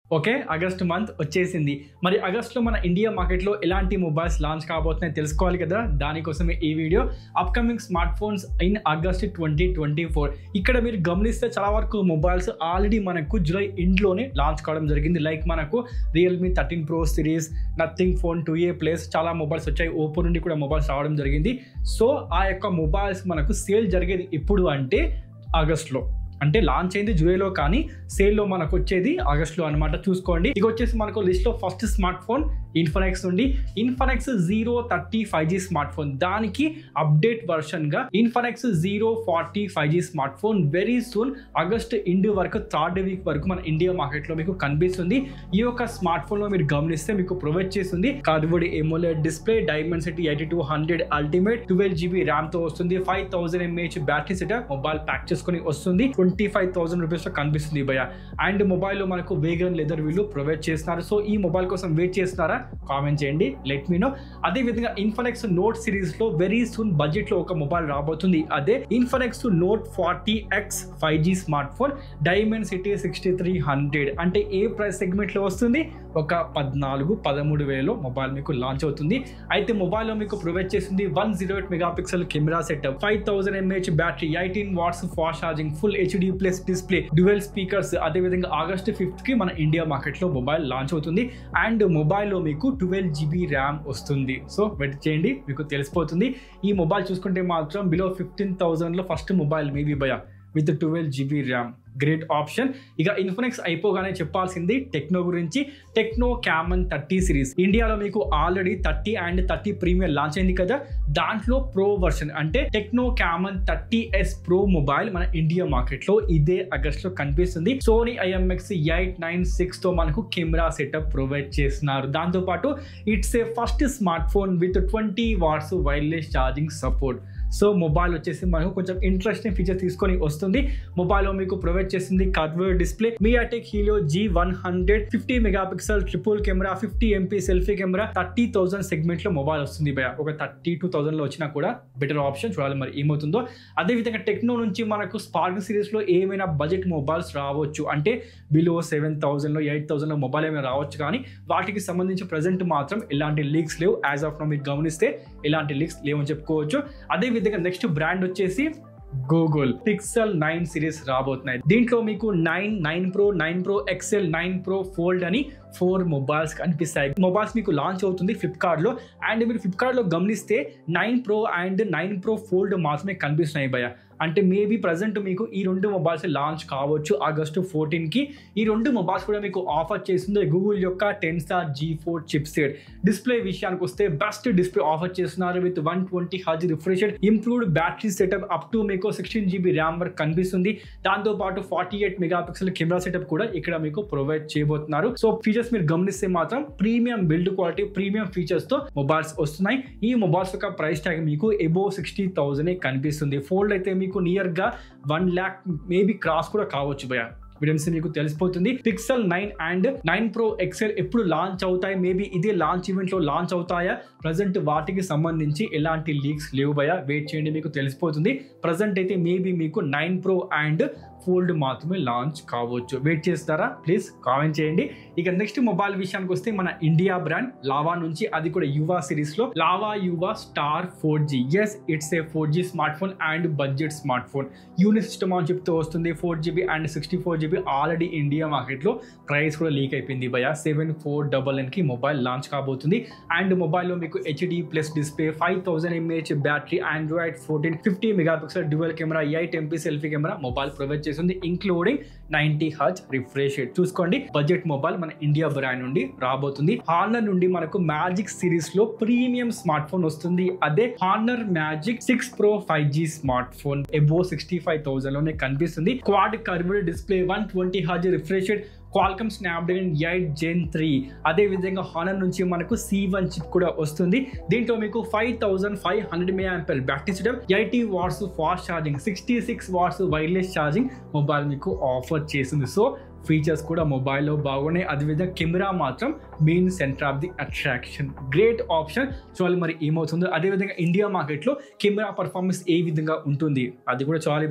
okay August month వచ్చేసింది మరి ఆగస్ట్లో మన ఇండియా మార్కెట్లో ఎలాంటి మొబైల్స్ లాంచ్ కాబోతున్నాయి తెలుసుకోవాలి కదా దానికోసమే ఈ video upcoming smart phones in August twenty twenty four ఇక్కడ మీరు గమనిస్తే చాలా వరకు మొబైల్స్ ఆల్రెడీ మనకు జూలై ఇంట్లోనే లాంచ్ కావడం జరిగింది లైక్ మనకు Realme thirteen pro series nothing phone two a plus చాలా మొబైల్స్ వచ్చాయి ఓపో నుండి కూడా మొబైల్స్ రావడం జరిగింది సో ఆ యొక్క మొబైల్స్ మనకు సేల్ జరిగేది ఇప్పుడు అంటే ఆగస్ట్లో అంటే లాంచ్ అయింది జూలైలో కానీ సేల్లో మనకు వచ్చేది ఆగస్ట్లో అనమాట చూసుకోండి ఇక వచ్చేసి మనకు లిస్ట్లో ఫస్ట్ స్మార్ట్ ఫోన్ ఇన్ఫనెక్స్ నుండి Infinix zero thirty five G smart phone దానికి అప్డేట్ వర్షన్గా Infinix zero forty five G smart phone very soon August end వరకు థర్డ్ వీక్ వరకు మన ఇండియా మార్కెట్లో మీకు కనిపిస్తుంది ఈ యొక్క స్మార్ట్ ఫోన్లో మీరు గమనిస్తే మీకు ప్రొవైడ్ చేస్తుంది cardboard AMOLED display Dimensity eighty two hundred ultimate twelve GB RAM తో వస్తుంది five thousand mAh battery setup mobile pack చేసుకుని వస్తుంది ట్వంటీ ఫైవ్ థౌసండ్ రూపీస్ లో కనిపిస్తుంది భయ అండ్ మొబైల్ లో మనకు వేగన్ లెదర్ వీళ్ళు ప్రొవైడ్ చేస్తున్నారు సో ఈ మొబైల్ కోసం వెయిట్ చేస్తున్నారా కామెంట్ చేయండి లెట్ మీ నో అదే విధంగా ఇన్ఫనెక్స్ నోట్ సిరీస్ లో వెరీ సూన్ బడ్జెట్ లో ఒక మొబైల్ రాబోతుంది అదే Infinix note forty X five G smart phone Dimensity sixty three hundred అంటే ఏ ప్రైస్ సెగ్మెంట్ లో వస్తుంది ఒక పద్నాలుగు పదమూడు వేలలో మొబైల్ మీకు లాంచ్ అవుతుంది అయితే మొబైల్లో మీకు ప్రొవైడ్ చేసింది one zero eight mega pixel camera setup five thousand mAh battery eighteen watts fast charging full HD plus display dual speakers అదేవిధంగా ఆగస్ట్ ఫిఫ్త్ కి మన ఇండియా మార్కెట్ లో మొబైల్ లాంచ్ అవుతుంది అండ్ మొబైల్లో మీకు ట్వెల్వ్ జీబీ ర్యామ్ వస్తుంది so wait చేయండి మీకు తెలిసిపోతుంది ఈ మొబైల్ చూసుకుంటే మాత్రం బిలో ఫిఫ్టీన్ థౌసండ్ లో ఫస్ట్ మొబైల్ మేబీ భయ with twelve GB RAM great option ఇక ఇన్ఫినిక్స్ అయిపోగానే చెప్పాల్సింది టెక్నో గురించి టెక్నో క్యామన్ థర్టీ సిరీస్ ఇండియాలో మీకు already thirty and thirty premium launch అయింది కదా దాంట్లో ప్రో వర్షన్ అంటే Tecno Camon thirty S pro mobile మన ఇండియా మార్కెట్ లో ఇదే ఆగస్ట్ లో కనిపిస్తుంది Sony IMX eight nine six తో మనకు కెమెరా సెటప్ ప్రొవైడ్ చేస్తున్నారు దాంతో పాటు it's a first smart phone with twenty watts wireless charging support so mobile వచ్చేసి మనకు కొంచెం ఇంట్రెస్టింగ్ ఫీచర్ తీసుకొని వస్తుంది మొబైల్లో మీకు ప్రొవైడ్ చేసింది curved display MediaTek Helio G one hundred fifty mega pixel triple camera fifty MP selfie camera thirty thousand segment లో mobile వస్తుంది భయ ఒక థర్టీ టూ థౌసండ్ లో వచ్చినా కూడా బెటర్ ఆప్షన్ చూడాలి మరి ఏమవుతుందో అదేవిధంగా టెక్నో నుంచి మనకు స్పార్క్ సిరీస్ లో ఏమైనా బడ్జెట్ మొబైల్స్ రావచ్చు అంటే బిలో సెవెన్ థౌసండ్ లో ఎయిట్ థౌసండ్ లో మొబైల్ ఏమైనా రావచ్చు కానీ వాటికి సంబంధించి ప్రజెంట్ మాత్రం ఎలాంటి లీక్స్ లేవు యాజ్ ఆఫ్ నో మీరు గమనిస్తే ఎలాంటి లీక్స్ లేవని చెప్పుకోవచ్చు అదే విధంగా నెక్స్ట్ బ్రాండ్ వచ్చేసి గూగుల్ పిక్సెల్ నైన్ సిరీస్ రాబోతున్నాయి దీంట్లో మీకు nine nine pro nine pro XL nine pro fold అని ఫోర్ మొబైల్స్ కనిపిస్తాయి మొబైల్స్ మీకు లాంచ్ అవుతుంది ఫ్లిప్కార్ట్ లో అండ్ మీరు ఫ్లిప్కార్ట్ లో గమనిస్తే nine pro and nine pro fold మాత్రమే కనిపిస్తున్నాయి భయ అంటే మేబీ ప్రజెంట్ మీకు ఈ రెండు మొబైల్స్ లాంచ్ కావచ్చు ఆగస్టు ఫోర్టీన్ కి ఈ రెండు మొబైల్స్ కూడా మీకు ఆఫర్ చేస్తుంది గూగుల్ యొక్క Tensor G four chip set display విషయానికి వస్తే బెస్ట్ డిస్ప్లే ఆఫర్ చేస్తున్నారు with one twenty Haj refresh improved battery setup up to మీకు సిక్స్టీన్ జీబీ ర్యామ్ వరకు కనిపిస్తుంది దాంతో పాటు forty eight mega pixel camera setup కూడా ఇక్కడ మీకు ప్రొవైడ్ చేయబోతున్నారు సో ఫీచర్స్ మీరు గమనిస్తే మాత్రం premium build quality premium features తో మొబైల్స్ వస్తున్నాయి ఈ మొబైల్స్ యొక్క ప్రైస్ ట్యాగ్ మీకు ఎబో సిక్స్టీ థౌసండ్ కనిపిస్తుంది ఫోల్డ్ అయితే మీకు నియర్ గా వన్ ల్యాక్ మేబీ క్రాస్ కూడా కావచ్చు భయ విడన్స్ మీకు తెలిసిపోతుంది pixel nine and nine pro XL ఎప్పుడు లాంచ్ అవుతాయి మేబీ ఇదే లాంచ్ ఈవెంట్ లో లాంచ్ అవుతాయా ప్రజెంట్ వాటికి సంబంధించి ఎలాంటి లీక్స్ లేవు భయ వెయిట్ చేయండి మీకు తెలిసిపోతుంది ప్రజెంట్ అయితే మేబీ మీకు నైన్ ప్రో అండ్ ఫోల్డ్ మాత్రమే లాంచ్ కావచ్చు వెయిట్ చేస్తారా ప్లీజ్ కామెంట్ చేయండి ఇక నెక్స్ట్ మొబైల్ విషయానికి వస్తే మన ఇండియా బ్రాండ్ లావా నుంచి అది కూడా యువా సిరీస్ లో Lava Yuva star four G yes it's a four G smart phone and budget smart phone unit system అని చెప్తూ వస్తుంది four GB and sixty four GB already India market లో ప్రైస్ కూడా లీక్ అయిపోయింది భయ సెవెన్ ఫోర్ డబల్ ఎన్ కి mobile launch కాబోతుంది and మొబైల్లో మీకు HD plus display five thousand mAh battery Android fourteen fifty mega pixel dual camera eight MP selfie camera mobile provide చేస్తుంది including ninety హజ్ రిఫ్రెష్ రేట్ చూసుకోండి budget mobile మన India brand నుండి రాబోతుంది Honor నుండి మనకు మ్యాజిక్ సిరీస్ లో premium smart phone వస్తుంది అదే Honor magic six pro five G smart phone above sixty five thousand లోనే కనిపిస్తుంది quad curved display one twenty హజ్ రిఫ్రెష్ క్వాల్కమ్ స్నాప్డ్రాగన్ ఎయిట్ జెన్ త్రీ అదే విధంగా హానర్ నుంచి మనకు సి వన్ చిప్ కూడా వస్తుంది దీంట్లో మీకు five thousand five hundred mAh ample battery setup eighty watts fast charging sixty six watts wireless charging mobile మీకు offer చేసింది సో ఫీచర్స్ కూడా మొబైల్లో బాగున్నాయి అదేవిధంగా కెమెరా మాత్రం main centre of the attraction great option చూడాలి మరి ఏమవుతుందో అదేవిధంగా ఇండియా మార్కెట్లో కెమెరా పర్ఫార్మెన్స్ ఏ విధంగా ఉంటుంది అది కూడా చూడాలి భయ్య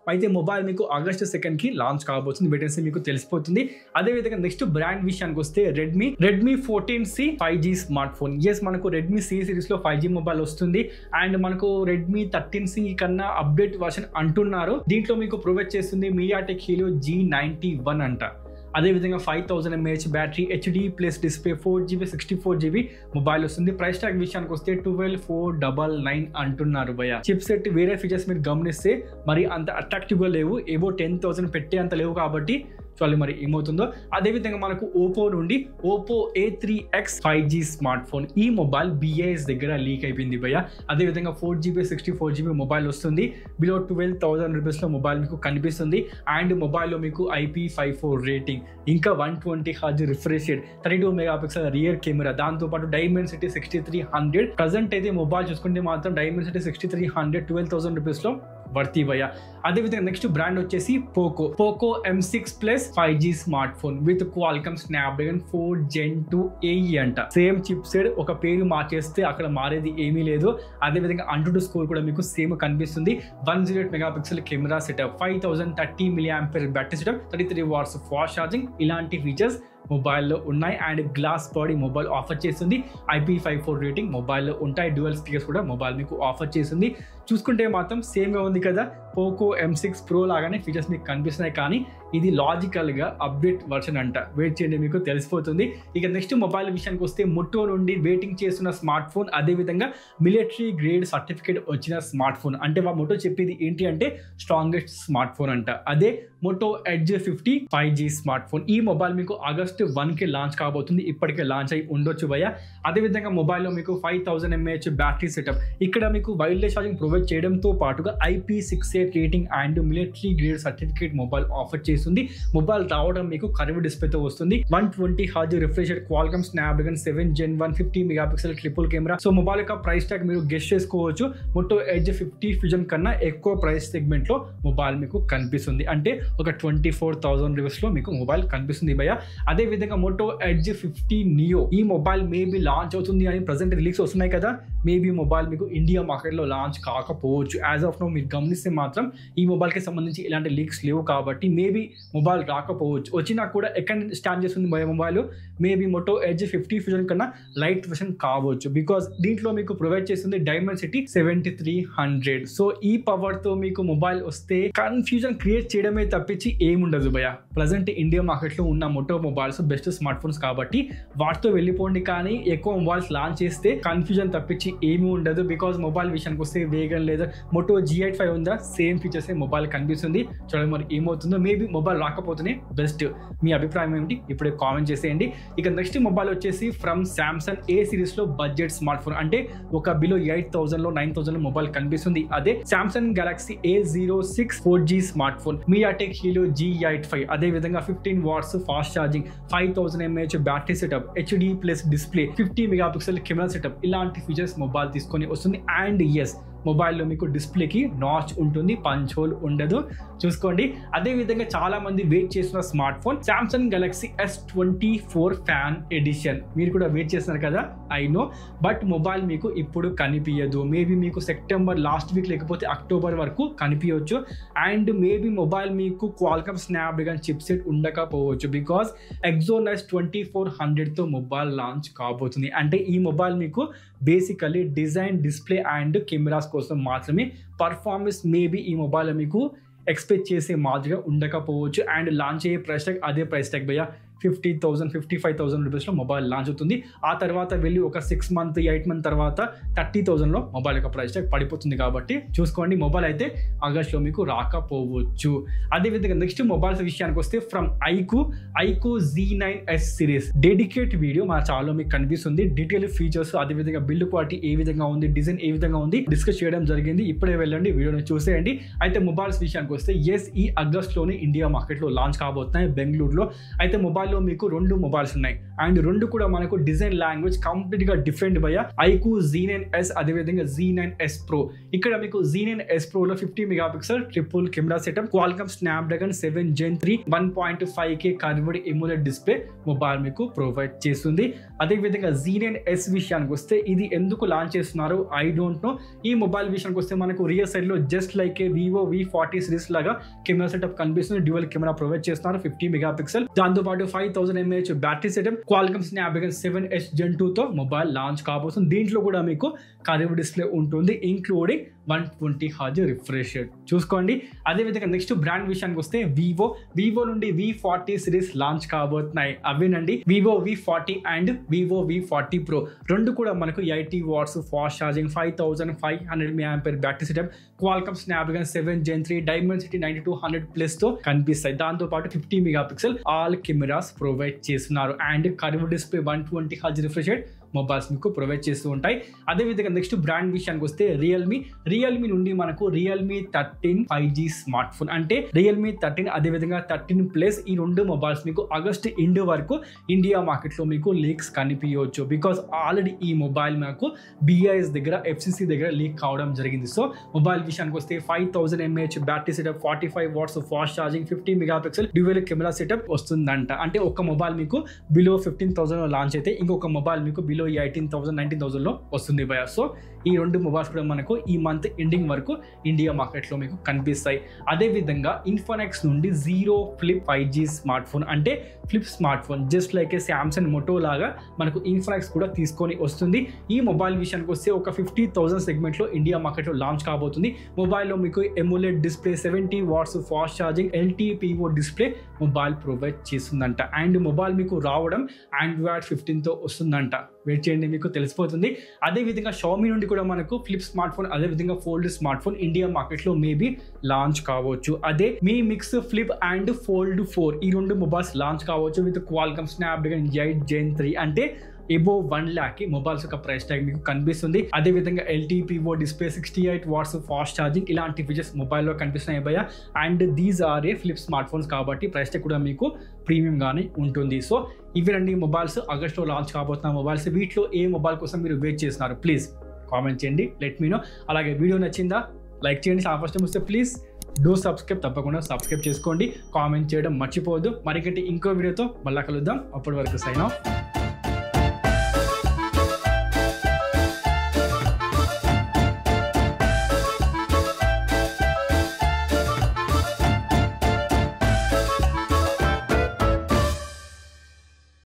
అయితే మొబైల్ మీకు ఆగస్ట్ సెకండ్ కి లాంచ్ కాబోతుంది వెటెన్సీ మీకు తెలిసిపోతుంది అదే విధంగా నెక్స్ట్ బ్రాండ్ విషయానికి వస్తే Redmi Redmi fourteen C five G smart phone yes మనకు రెడ్మీ సి సిరీస్ లో ఫైవ్ జీ మొబైల్ వస్తుంది అండ్ మనకు రెడ్మీ థర్టీన్ సి కన్నా అప్డేట్ వర్షన్ అంటున్నారు దీంట్లో మీకు ప్రొవైడ్ చేస్తుంది MediaTek Helio G ninety one అంట అదేవిధంగా five thousand mAh battery HD plus display four GB sixty four GB mobile వస్తుంది ప్రైస్ ట్యాగ్ విషయానికి వస్తే ట్వెల్వ్ ఫోర్ డబల్ నైన్ అంటున్నారు భయ చిప్ సెట్ వేరే ఫీచర్స్ మీరు గమనిస్తే మరి అంత అట్రాక్టివ్గా లేవు ఏవో టెన్ థౌసండ్ పెట్టే అంత లేవు కాబట్టి చూడాలి మరి ఏమవుతుందో అదేవిధంగా మనకు ఓపో నుండి Oppo A three X five G smart phone ఈ మొబైల్ బిఏఎస్ దగ్గర లీక్ అయిపోయింది భయ్య అదేవిధంగా four GB sixty four GB mobile వస్తుంది బిలో ట్వెల్వ్ థౌసండ్ రూపీస్లో మొబైల్ మీకు కనిపిస్తుంది అండ్ మొబైల్లో మీకు ఐపీ ఫైవ్ ఫోర్ రేటింగ్ ఇంకా one twenty Hz refresh thirty two mega pixel rear camera దాంతో పాటు Dimensity sixty three hundred present అయితే మొబైల్ చూసుకుంటే మాత్రం Dimensity sixty three hundred twelve thousand రూపీస్లో వర్తి భయ్య అదేవిధంగా నెక్స్ట్ బ్రాండ్ వచ్చేసి Poco Poco M six plus five G smart phone with Qualcomm Snapdragon four Gen two AE అంట same chip set ఒక పేరు మార్చేస్తే అక్కడ మారేది ఏమీ లేదు అదేవిధంగా అంటు స్కోర్ కూడా మీకు సేమ్ కనిపిస్తుంది one zero eight mega pixel camera setup five thousand thirty milliampere battery setup thirty three watts fast charging ఇలాంటి ఫీచర్స్ మొబైల్లో ఉన్నాయి and glass body mobile offer చేస్తుంది ఐపీ ఫైవ్ ఫోర్ రేటింగ్ మొబైల్లో ఉంటాయి dual speakers కూడా mobile మీకు offer చేస్తుంది చూసుకుంటే మాత్రం సేమ్గా ఉంది కదా పోకో ఎం సిక్స్ ప్రో లాగానే ఫీచర్స్ మీకు కనిపిస్తున్నాయి కానీ ఇది లాజికల్గా అప్డేట్ వర్షన్ అంట వెయిట్ చేయండి మీకు తెలిసిపోతుంది ఇక నెక్స్ట్ మొబైల్ విషయానికి వస్తే మొట్టో నుండి వెయిటింగ్ చేస్తున్న స్మార్ట్ ఫోన్ అదేవిధంగా మిలిటరీ గ్రేడ్ సర్టిఫికేట్ వచ్చిన స్మార్ట్ ఫోన్ అంటే వా మొటో చెప్పేది ఏంటి అంటే స్ట్రాంగెస్ట్ స్మార్ట్ ఫోన్ అంట అదే Moto Edge fifty five G smart phone ఈ మొబైల్ మీకు ఆగస్ట్ వన్కి లాంచ్ కాబోతుంది ఇప్పటికే లాంచ్ అయి ఉండొచ్చు భయ అదేవిధంగా మొబైల్లో మీకు five thousand mAh battery setup ఇక్కడ మీకు వైర్లెస్ ఛార్జింగ్ ప్రొవైడ్ చేయడంతో పాటుగా IP six eight rating and military grade certificate mobile offer చేస్తుంది మొబైల్ రావడం మీకు కర్వ్ డిస్ప్లేతో వస్తుంది one twenty Hz refresher Qualcomm Snapdragon seven Gen one fifty mega pixel triple camera so mobile యొక్క price tag మీరు guess చేసుకోవచ్చు Moto edge fifty Fusion కన్నా ఎక్కువ ప్రైస్ సెగ్మెంట్ లో మొబైల్ మీకు కనిపిస్తుంది అంటే ఒక ట్వంటీ ఫోర్ థౌసండ్ రూపీస్ లో మీకు మొబైల్ కనిపిస్తుంది భయ్య అదే విధంగా మోటో ఎడ్జ్ ఫిఫ్టీ నియో ఈ మొబైల్ మేబీ లాంచ్ అవుతుంది అని ప్రజెంట్ రిలీజ్ వస్తున్నాయి కదా మేబీ మొబైల్ మీకు ఇండియా మార్కెట్లో లాంచ్ కాకపోవచ్చు యాజ్ ఆఫ్ నో మీరు గమనిస్తే మాత్రం ఈ మొబైల్కి సంబంధించి ఇలాంటి లీక్స్ లేవు కాబట్టి మేబీ మొబైల్ రాకపోవచ్చు వచ్చినా కూడా ఎక్కడ స్టాండ్ చేస్తుంది mobile maybe Moto Edge fifty Fusion కన్నా లైట్ వర్షన్ కావచ్చు బికాస్ దీంట్లో మీకు ప్రొవైడ్ చేస్తుంది Dimensity seventy three hundred so ఈ పవర్ తో మీకు మొబైల్ వస్తే కన్ఫ్యూజన్ క్రియేట్ చేయడమే తప్పించి ఏముండదు భయ ప్రజెంట్ ఇండియా మార్కెట్లో ఉన్న Moto mobiles best smart phones కాబట్టి వాటితో వెళ్ళిపోండి కానీ ఎక్కువ మొబైల్స్ లాంచ్ చేస్తే కన్ఫ్యూజన్ తప్పించి ఏమీ ఉండదు బికాస్ మొబైల్ విషయానికి వస్తే వేగం లేదా మొటో జీ ఎయిట్ ఫైవ్ ఉందా సేమ్ ఫీచర్స్ మొబైల్ కనిపిస్తుంది చూడండి మరి ఏమవుతుందో మేబీ మొబైల్ రాకపోతేనే బెస్ట్ మీ అభిప్రాయం ఏమిటి ఇప్పుడే కామెంట్ చేసేయండి ఇక నెక్స్ట్ మొబైల్ వచ్చేసి ఫ్రమ్ శాంసంగ్ ఏ సిరీస్ లో బడ్జెట్ స్మార్ట్ ఫోన్ అంటే ఒక బిలో ఎయిట్ థౌసండ్ లో నైన్ థౌసండ్ లో మొబైల్ కనిపిస్తుంది అదే Samsung Galaxy A zero six four G smart phone MediaTek Helio G eight five అదే విధంగా fifteen watts fast charging five thousand mAh battery setup HD plus display fifty mega pixel camera setup ఇలాంటి features mobile తీసుకొని వస్తుంది and yes మొబైల్లో మీకు డిస్ప్లేకి notch ఉంటుంది punch hole ఉండదు చూసుకోండి అదే విధంగా చాలా మంది వెయిట్ చేస్తున్న smart phone Samsung Galaxy S twenty four fan edition మీరు కూడా వెయిట్ చేస్తున్నారు కదా ఐ నో బట్ మొబైల్ మీకు ఇప్పుడు కనిపించదు మేబీ మీకు సెప్టెంబర్ లాస్ట్ వీక్ లేకపోతే అక్టోబర్ వరకు కనిపించవచ్చు అండ్ మేబీ మొబైల్ మీకు క్వాల్కమ్ స్నాప్డ్రాగన్ చిప్ సెట్ ఉండకపోవచ్చు బికాస్ ఎగ్జోనైస్ ట్వంటీ ఫోర్ హండ్రెడ్తో మొబైల్ లాంచ్ కాబోతుంది అంటే ఈ మొబైల్ మీకు basically design display and cameras కోసం మాత్రమే పర్ఫార్మెన్స్ మేబీ ఈ మొబైల్ మీకు ఎక్స్పెక్ట్ చేసే మాదిరిగా ఉండకపోవచ్చు అండ్ లాంచ్ అయ్యే ప్రైస్ ట్యాగ్ అదే ప్రైస్ ట్యాగ్ భయ్య fifty thousand fifty five thousand రూపీస్లో మొబైల్ లాంచ్ అవుతుంది ఆ తర్వాత వెళ్ళి ఒక సిక్స్ మంత్ ఎయిట్ మంత్ తర్వాత థర్టీ థౌసండ్లో మొబైల్ యొక్క ప్రైస్ ట్యాగ్ పడిపోతుంది కాబట్టి చూసుకోండి మొబైల్ అయితే ఆగస్ట్లో మీకు రాకపోవచ్చు అదేవిధంగా నెక్స్ట్ మొబైల్స్ విషయానికి వస్తే from iQOO iQOO Z nine S series dedicate video మన ఛానల్లో మీకు కనిపిస్తుంది డీటెయిల్ ఫీచర్స్ అదేవిధంగా బిల్డ్ క్వాలిటీ ఏ విధంగా ఉంది డిజైన్ ఏ విధంగా ఉంది డిస్కస్ చేయడం జరిగింది ఇప్పుడే వెళ్ళండి వీడియోని చూసేయండి అయితే మొబైల్స్ విషయానికి వస్తే ఎస్ ఈ ఆగస్ట్లోనే ఇండియా మార్కెట్లో లాంచ్ కాబోతున్నాయి బెంగళూరులో అయితే మొబైల్ మొబైల్లో మీకు రెండు మొబైల్స్ ఉన్నాయి అండ్ రెండు కూడా మనకు డిజైన్ లాంగ్వేజ్ కంప్లీట్ గా డిఫరెంట్ భయ ఐకు జీ నైన్ ఎస్ అదేవిధంగా జీ నైన్ ఎస్ ప్రో ఇక్కడ మీకు జీ నైన్ ఎస్ ప్రో లో fifty mega pixel triple camera setup Qualcomm Snapdragon seven Gen three one point five K curved AMOLED display mobile మీకు provide చేస్తుంది అదేవిధంగా Z nine yes విషయానికి వస్తే ఇది ఎందుకు లాంచ్ చేస్తున్నారు ఐ డోంట్ నో ఈ మొబైల్ విషయానికి వస్తే మనకు రియల్ సైడ్ లో just like a Vivo V forty series లాగా కెమెరా సెటప్ కనిపిస్తుంది డ్యూయల్ కెమెరా ప్రొవైడ్ చేస్తున్నారు ఫిఫ్టీ మెగా పిక్సెల్ దాంతో పాటు five thousand mAh battery setup Qualcomm Snapdragon seven S Gen two తో మొబైల్ లాంచ్ కాబోతుంది దీంట్లో కూడా మీకు కర్వ్ డిస్ప్లే ఉంటుంది including one twenty Hz refresh చూసుకోండి అదేవిధంగా నెక్స్ట్ బ్రాండ్ విషయానికి వస్తే వివో వివో నుండి వి ఫార్టీ సిరీస్ లాంచ్ కాబోతున్నాయి అవేనండి Vivo V forty and Vivo V forty pro రెండు కూడా మనకు eighty watts fast charging five thousand five hundred milliampere battery setup Qualcomm Snapdragon seven Gen three Dimensity ninety two hundred plus తో కనిపిస్తాయి దాంతో పాటు fifty mega pixel all cameras provide చేస్తున్నారు and curve display one twenty Haj refresh mobiles మీకు provide చేస్తూ ఉంటాయి అదేవిధంగా next brand విషయానికి వస్తే రియల్మీ రియల్మీ నుండి మనకు Realme thirteen five G smart phone అంటే రియల్మీ థర్టీన్ అదేవిధంగా థర్టీన్ ప్లస్ ఈ రెండు మొబైల్స్ మీకు ఆగస్ట్ ఎండ్ వరకు ఇండియా మార్కెట్లో మీకు లీక్స్ కనిపించవచ్చు బికాస్ ఆల్రెడీ ఈ మొబైల్ మనకు బిఐఎస్ దగ్గర ఎఫ్సిసి దగ్గర లీక్ కావడం జరిగింది సో మొబైల్ విషయానికి వస్తే five thousand mAh battery setup forty five watts fast charging fifty mega pixel dual camera setup వస్తుందంట అంటే ఒక మొబైల్ మీకు బిలో ఫిఫ్టీన్ థౌసండ్ లాంచ్ అయితే ఇంకొక మొబైల్ మీకు బిలో ఎయిటీన్ థౌసండ్ నైన్టీన్ థౌసండ్లో వస్తుంది భయ సో ఈ రెండు మొబైల్స్ కూడా మనకు ఈ మంత్ ఎండింగ్ వరకు ఇండియా మార్కెట్లో మీకు కనిపిస్తాయి అదేవిధంగా ఇన్ఫోనెక్స్ నుండి zero flip five G smart phone అంటే flip smart phone just like a Samsung Moto లాగా మనకు ఇన్ఫోనెక్స్ కూడా తీసుకొని వస్తుంది ఈ మొబైల్ విషయానికి వస్తే ఒక ఫిఫ్టీ థౌసండ్ సెగ్మెంట్లో ఇండియా మార్కెట్లో లాంచ్ కాబోతుంది మొబైల్లో మీకు AMOLED display seventy watts fast charging LTPO display mobile provide చేస్తుందంట అండ్ మొబైల్ మీకు రావడం ఆండ్రాయిడ్ ఫిఫ్టీన్తో వస్తుందంట వెయిట్ చేయండి మీకు తెలిసిపోతుంది అదేవిధంగా షామీ నుండి కూడా మనకు ఫ్లిప్ స్మార్ట్ ఫోన్ అదేవిధంగా ఫోల్డ్ స్మార్ట్ ఫోన్ ఇండియా మార్కెట్లో మేబీ లాంచ్ కావచ్చు అదే Mi Mix Flip and Fold four ఈ రెండు మొబైల్స్ లాంచ్ కావచ్చు with Qualcomm Snapdragon eight gen three అంటే ఎబో వన్ ల్యాక్ కి మొబైల్స్ యొక్క ప్రైస్ ట్యాగ్ మీకు కనిపిస్తుంది అదే విధంగా LTPO display sixty eight watts fast charging ఇలాంటి ఫీచర్స్ మొబైల్లో కనిపిస్తున్నాయి భయ and these are a flip smart phones కాబట్టి ప్రైస్ ట్యాగ్ కూడా మీకు ప్రీమియం గానే ఉంటుంది సో ఇవి రెండు మొబైల్స్ ఆగస్ట్లో లాంచ్ కాబోతున్న మొబైల్స్ వీటిలో ఏ మొబైల్ కోసం మీరు వెయిట్ చేస్తున్నారు ప్లీజ్ కామెంట్ చేయండి లెట్ మీ నో అలాగే వీడియో నచ్చిందా లైక్ చేయండి ఫస్ట్ టైం వస్తే ప్లీజ్ డూ సబ్స్క్రైబ్ తప్పకుండా సబ్స్క్రైబ్ చేసుకోండి కామెంట్ చేయడం మర్చిపోవద్దు మరికంటే ఇంకో వీడియోతో మళ్ళా కలుద్దాం అప్పటి వరకు సైన్ ఆఫ్